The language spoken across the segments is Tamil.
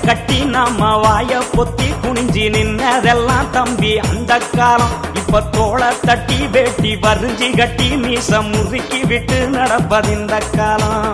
கட்டி நாம வாய பொத்தி குனிஞ்சி நின்னதெல்லாம் தம்பி அந்த காலம் இப்ப தோள தட்டி வேட்டி வரிஞ்சி கட்டி மீச முறுக்கி விட்டு நடப்பதிந்த காலம்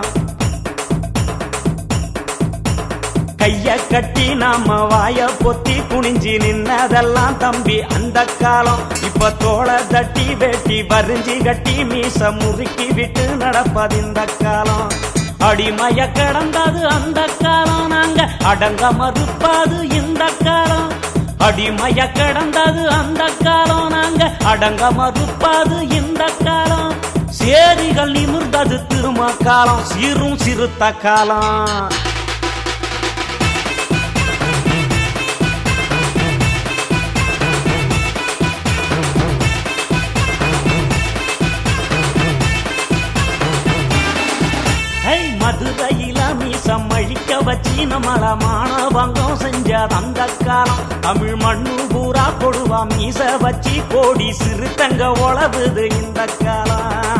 கைய கட்டி நாம வாய பொத்தி குனிஞ்சி நின்னதெல்லாம் தம்பி அந்த காலம் இப்ப தோள தட்டி வேட்டி வரிஞ்சி கட்டி மீச முறுக்கி விட்டு நடப்பதிந்த காலம் அடிமைய கடந்தது அந்த காலம் நாங்க அடங்க மறுப்பது இந்த காலம் அடிமைய கடந்தது அந்த காலம் நாங்க அடங்க மறுப்பது இந்த காலம் சேரிகள் நிமிர்ந்தது திரும காலம் சீரும் சிறுத்த காலம் ஹை மதுரையில மீசம் அழிக்க வச்சு நம்மள மானவங்கம் செஞ்ச அந்த காலம் தமிழ் மண்ணு பூரா கொடுவா மீச வச்சு கோடி சிறுத்தங்க உழவுது இந்த காலம்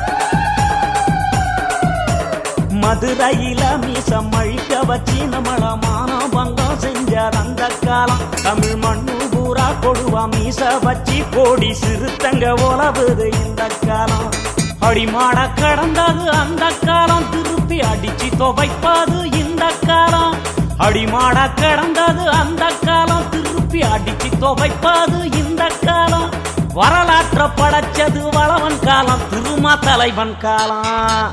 மதுரையில மீசம் அழிக்க வச்சு நம்மள மானவங்கம் செஞ்ச அந்த காலம் தமிழ் மண்ணு பூரா கொடுவா மீச வச்சு கோடி சிறுத்தங்க உழவுது இந்த காலம் அடிமாட கடந்தது அந்த காலம் திருப்பி அடிச்சு துவைப்பது இந்த காலம் அடிமாட கடந்தது அந்த காலம் திருப்பி அடிச்சு துவைப்பது இந்த காலம் வரலாற்ற படைச்சது வளவன் காலம் திருமா தலைவன் காலம்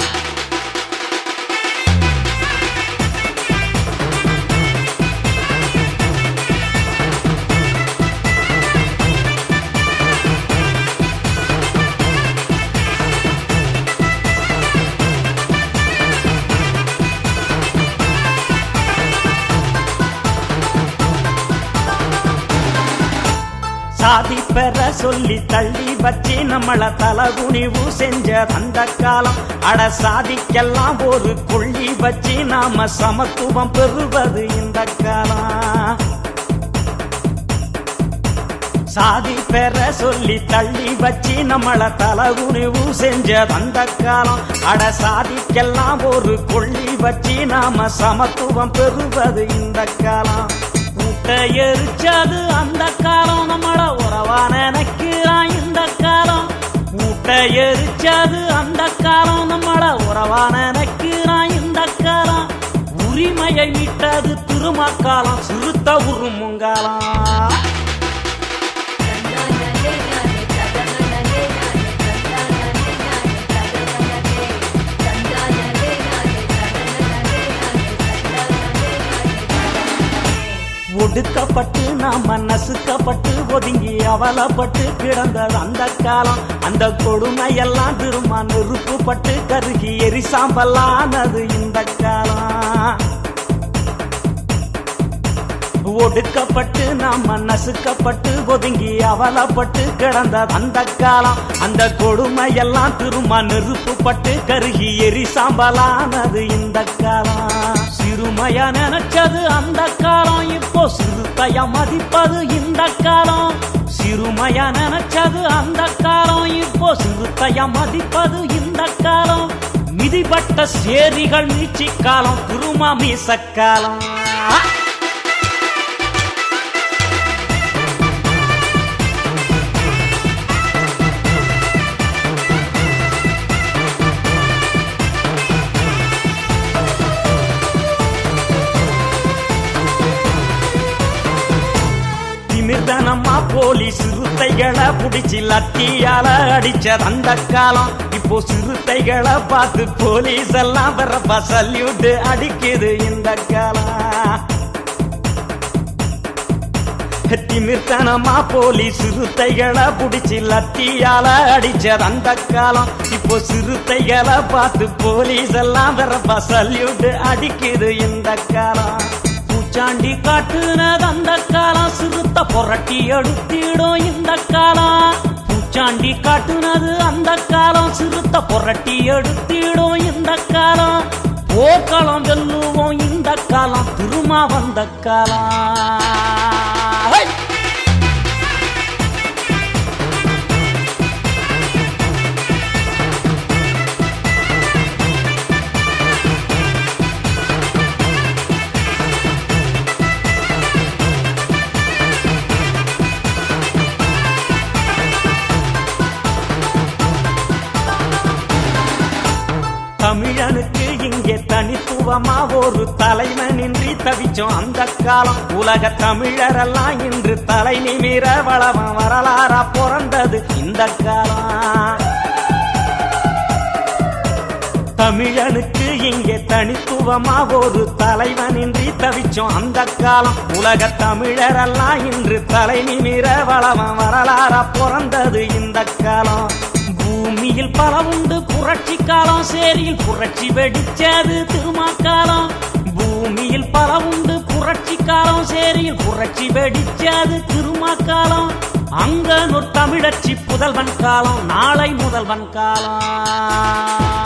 சாதி பெற சொல்லி தள்ளி வச்சு நம்மள தலகுனிவு செஞ்ச அந்த காலம் அட சாதிக்கெல்லாம் ஒரு கொள்ளி வச்சு நாம சமத்துவம் பெறுவது இந்த காலம் சாதி பெற சொல்லி தள்ளி வச்சு நம்மள தலகுனிவு செஞ்ச அந்த காலம் அட சாதிக்கெல்லாம் ஒரு கொள்ளி வச்சு நாம சமத்துவம் பெறுவது இந்த காலம் கூட்ட எரிச்சது அந்த காலம் நம்மள உறவா நினைக்கிறான் இந்த காலம் கூட்ட எரிச்சது அந்த காலம் நம்மள உறவா நினைக்கிறான் இந்த காலம் உரிமையை மீட்டது திருமக்காலம் சிறுத்த உருமுங்காலம் ஒடுக்கப்பட்டு நாம நசுக்கப்பட்டு ஒதுங்கி அவலப்பட்டு கிடந்தது அந்த காலம் அந்த கொடுமையெல்லாம் திரும்ப நெருப்புப்பட்டு கருகி எரிசாம்பலானது இந்த காலம் ஒடுக்கப்பட்டு நாம நசுக்கப்பட்டு ஒதுங்கி அவலப்பட்டு கிடந்தது அந்த காலம் அந்த கொடுமையெல்லாம் திரும்ப நெருப்புப்பட்டு கருகி எரிசாம்பலானது இந்த காலம் சிறுமையா நினைச்சது அந்த காலம் இப்போ சிறுத்தைய மதிப்பது இந்த காலம் சிறுமையா நினைச்சது அந்த காலம் இப்போ சிறுத்தைய மதிப்பது இந்த காலம் மிதிப்பட்ட சேரிகள் மீட்சி காலம் திருமா மீசக்காலம் திமிர்தனமா போலீஸ் சிறுத்தைகளை புடிச்சு லத்தியால அடிச்ச அந்த காலம் இப்போ சிறுத்தைகளை பார்த்து போலீஸ் எல்லாம் வரப்பா சல்யூட் அடிக்குது இந்த காலம் திமிர்த்தனமா போலீஸ் சிறுத்தைகளை புடிச்சு லத்தியால அடிச்ச அந்த காலம் இப்போ சிறுத்தைகளை பார்த்து போலீஸ் எல்லாம் வரப்பா சல்யூட் அடிக்குது இந்த காலம் பூச்சாண்டி காட்டுனது அந்த காலம் சிறுத்த புரட்டி எடுத்திடும் இந்த காலம் பூச்சாண்டி காட்டுனது அந்த காலம் சிறுத்த புரட்டி எடுத்திடும் இந்த காலம் போர்க்களம் வெல்லுவோம் இந்த காலம் திருமா வந்த காலம் ஹை! தலைவனின்றி தவிச்சோம் அந்த காலம் உலக தமிழரெல்லாம் இன்று தலை நிமிர வளவம் வரலாறா பிறந்தது இந்த காலம் தமிழனுக்கு இங்கே தனித்துவமா ஒரு தலைவனின்றி தவிச்சோம் அந்த காலம் உலக தமிழரெல்லாம் இன்று தலை நிமிர வளவம் வரலாறா பிறந்தது இந்த காலம் பூமியில் பல உண்டு புரட்சி காலம் சேரியில் புரட்சி வெடிச்சது திருமாக்காலம் பூமியில் பல உண்டு புரட்சி காலம் சேரியில் புரட்சி வெடிச்சது திருமாக்காலம் அங்க தமிழச்சி புதல்வன் காலம் நாளை முதல்வன் காலம்